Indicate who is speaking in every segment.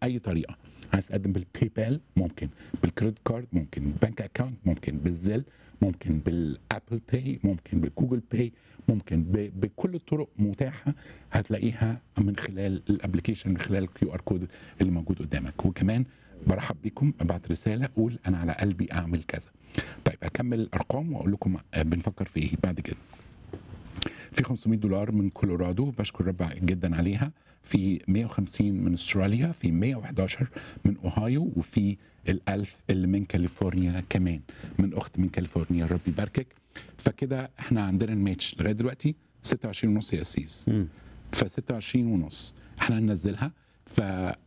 Speaker 1: باي طريقه عايز تقدم بالباي بال ممكن بالكريدت كارد ممكن بنك اكاونت ممكن بالزل ممكن بالابل باي ممكن بالجوجل باي ممكن ب- بكل الطرق متاحه هتلاقيها من خلال الابلكيشن من خلال الكيو ار كود اللي موجود قدامك وكمان برحب بيكم ابعت رساله قول انا على قلبي اعمل كذا طيب اكمل الارقام واقول لكم آه، بنفكر في ايه بعد كده في 500 دولار من كولورادو بشكر رب جدا عليها في 150 من استراليا في 111 من اوهايو وفي الألف اللي من كاليفورنيا كمان من اخت من كاليفورنيا ربي يباركك فكده احنا عندنا الماتش لغايه دلوقتي 26 ونص يا سيس ف 26 ونص احنا هننزلها ف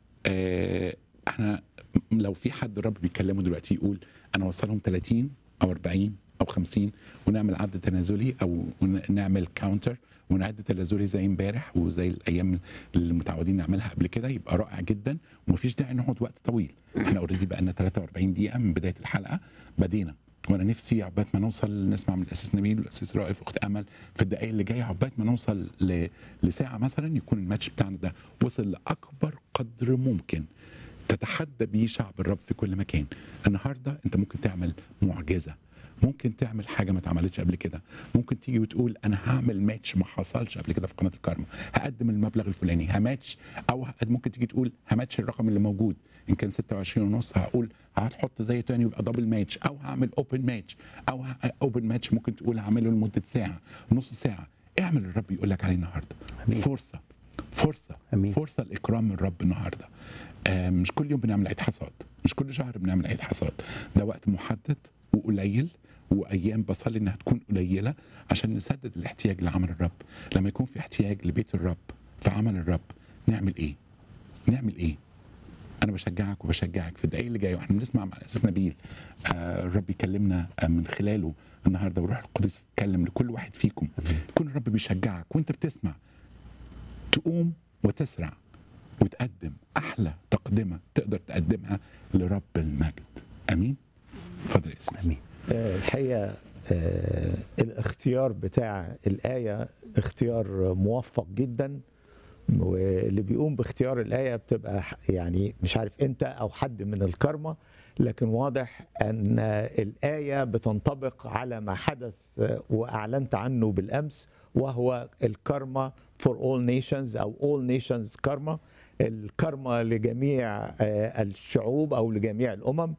Speaker 1: آه، احنا لو في حد الرب بيكلمه دلوقتي يقول انا اوصلهم 30 او 40 او 50 ونعمل عد تنازلي او ون- نعمل كاونتر ونعد تنازلي زي امبارح وزي الايام اللي متعودين نعملها قبل كده يبقى رائع جدا ومفيش داعي نقعد وقت طويل احنا اوريدي بقى لنا 43 دقيقه من بدايه الحلقه بدينا وانا نفسي عقبال ما نوصل نسمع من الاساس نبيل والاساس رائف واخت امل في الدقائق اللي جايه عقبال ما نوصل ل... لساعه مثلا يكون الماتش بتاعنا ده وصل لاكبر قدر ممكن تتحدى بيه شعب الرب في كل مكان النهارده انت ممكن تعمل معجزه ممكن تعمل حاجه ما اتعملتش قبل كده ممكن تيجي وتقول انا هعمل ماتش ما حصلش قبل كده في قناه الكارما هقدم المبلغ الفلاني هماتش او ه- ممكن تيجي تقول هماتش الرقم اللي موجود ان كان 26 ونص هقول هتحط زيه تاني يبقى دبل ماتش او هعمل اوبن ماتش او اوبن ماتش ممكن تقول هعمله لمده ساعه نص ساعه اعمل اللي الرب يقول لك عليه النهارده
Speaker 2: أمين.
Speaker 1: فرصه فرصه
Speaker 2: أمين.
Speaker 1: فرصه لاكرام من الرب النهارده آه، مش كل يوم بنعمل عيد حصاد مش كل شهر بنعمل عيد حصاد ده وقت محدد وقليل وايام بصلي انها تكون قليله عشان نسدد الاحتياج لعمل الرب لما يكون في احتياج لبيت الرب في عمل الرب نعمل ايه نعمل ايه انا بشجعك وبشجعك في الدقايق اللي جايه واحنا بنسمع مع الاساس نبيل آه الرب يكلمنا آه من خلاله النهارده وروح القدس يتكلم لكل واحد فيكم يكون الرب بيشجعك وانت بتسمع تقوم وتسرع وتقدم احلى تقدمه تقدر تقدمها لرب المجد امين اتفضل يا اساس
Speaker 2: امين
Speaker 3: آه، الحقيقه آه، الاختيار بتاع الايه اختيار موفق جدا واللي بيقوم باختيار الايه بتبقى ح- يعني مش عارف انت او حد من الكرمه لكن واضح ان الايه بتنطبق على ما حدث آه، واعلنت عنه بالامس وهو الكرمه فور اول نيشنز او اول نيشنز كرمه الكرمه لجميع آه، الشعوب او لجميع الامم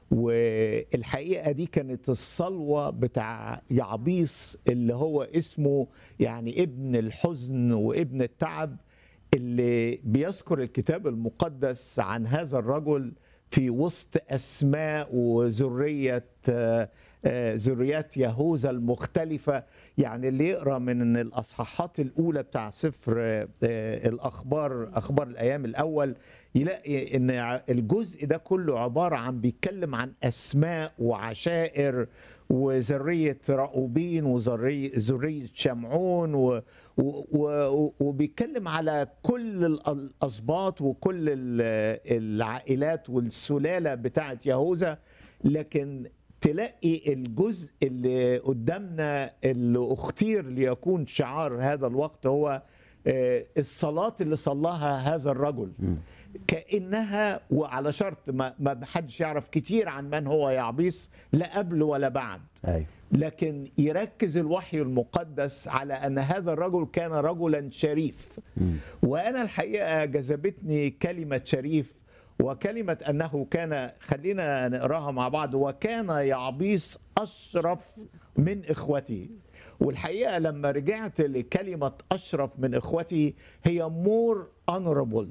Speaker 3: والحقيقه دي كانت الصلوه بتاع يعبيس اللي هو اسمه يعني ابن الحزن وابن التعب اللي بيذكر الكتاب المقدس عن هذا الرجل في وسط اسماء وذريه آه، آه، ذريات يهوذا المختلفه يعني اللي يقرا من الاصحاحات الاولى بتاع سفر آه، آه، الاخبار اخبار الايام الاول يلاقي ان ع- الجزء ده كله عباره عن بيتكلم عن اسماء وعشائر وذريه راؤوبين وذريه ذريه شمعون و و و وبيتكلم على كل ال- الاسباط وكل ال- العائلات والسلاله بتاعه يهوذا لكن تلاقي الجزء اللي قدامنا اللي اختير ليكون شعار هذا الوقت هو آه، الصلاة اللي صلاها هذا الرجل كأنها وعلى شرط ما ما حدش يعرف كتير عن من هو يعبيس لا قبل ولا بعد
Speaker 2: ايوه
Speaker 3: لكن يركز الوحي المقدس على ان هذا الرجل كان رجلا شريف وانا الحقيقه جذبتني كلمه شريف وكلمه انه كان خلينا نقراها مع بعض وكان يعبيس اشرف من اخوته والحقيقه لما رجعت لكلمه اشرف من اخوتي هي مور honorable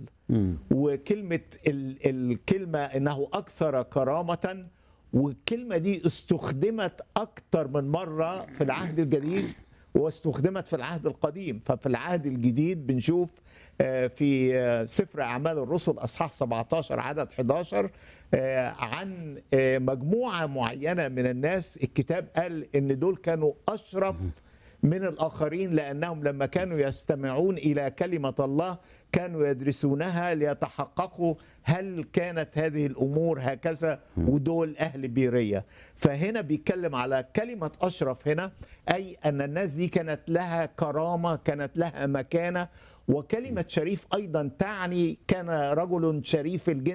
Speaker 3: وكلمه ال- الكلمه انه اكثر كرامه والكلمة دي استخدمت أكتر من مرة في العهد الجديد واستخدمت في العهد القديم ففي العهد الجديد بنشوف آه، في آه، سفر أعمال الرسل أصحاح 17 عدد 11 آه، عن آه، مجموعة معينة من الناس الكتاب قال إن دول كانوا أشرف من الآخرين لأنهم لما كانوا يستمعون إلى كلمة الله كانوا يدرسونها ليتحققوا هل كانت هذه الأمور هكذا ودول أهل بيرية فهنا بيتكلم على كلمة أشرف هنا أي أن الناس دي كانت لها كرامة كانت لها مكانة وكلمة شريف أيضا تعني كان رجل شريف الجنس